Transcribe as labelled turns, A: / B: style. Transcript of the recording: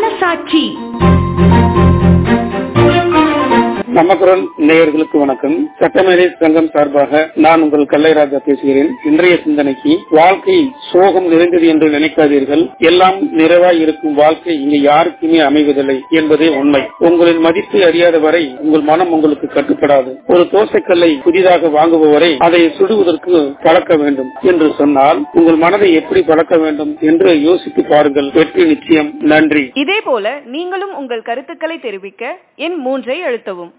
A: மனசாட்சி
B: நமக்குரல் நேயர்களுக்கு வணக்கம் சட்டமேதை சங்கம் சார்பாக நான் உங்கள் கல்லைராஜா பேசுகிறேன் இன்றைய சிந்தனைக்கு வாழ்க்கை சோகம் நிறைந்தது என்று நினைக்காதீர்கள் எல்லாம் நிறைவாய் இருக்கும் வாழ்க்கை இங்கு யாருக்குமே அமைவதில்லை என்பதே உண்மை உங்களின் மதிப்பு அறியாத வரை உங்கள் மனம் உங்களுக்கு கட்டுப்படாது ஒரு தோசைக்கல்லை புதிதாக வாங்குபவரை அதை சுடுவதற்கு பழக்க வேண்டும் என்று சொன்னால் உங்கள் மனதை எப்படி பழக்க வேண்டும் என்று யோசித்து பாருங்கள் வெற்றி நிச்சயம் நன்றி
C: இதே போல நீங்களும் உங்கள் கருத்துக்களை தெரிவிக்க எண் மூன்றை அழுத்தவும்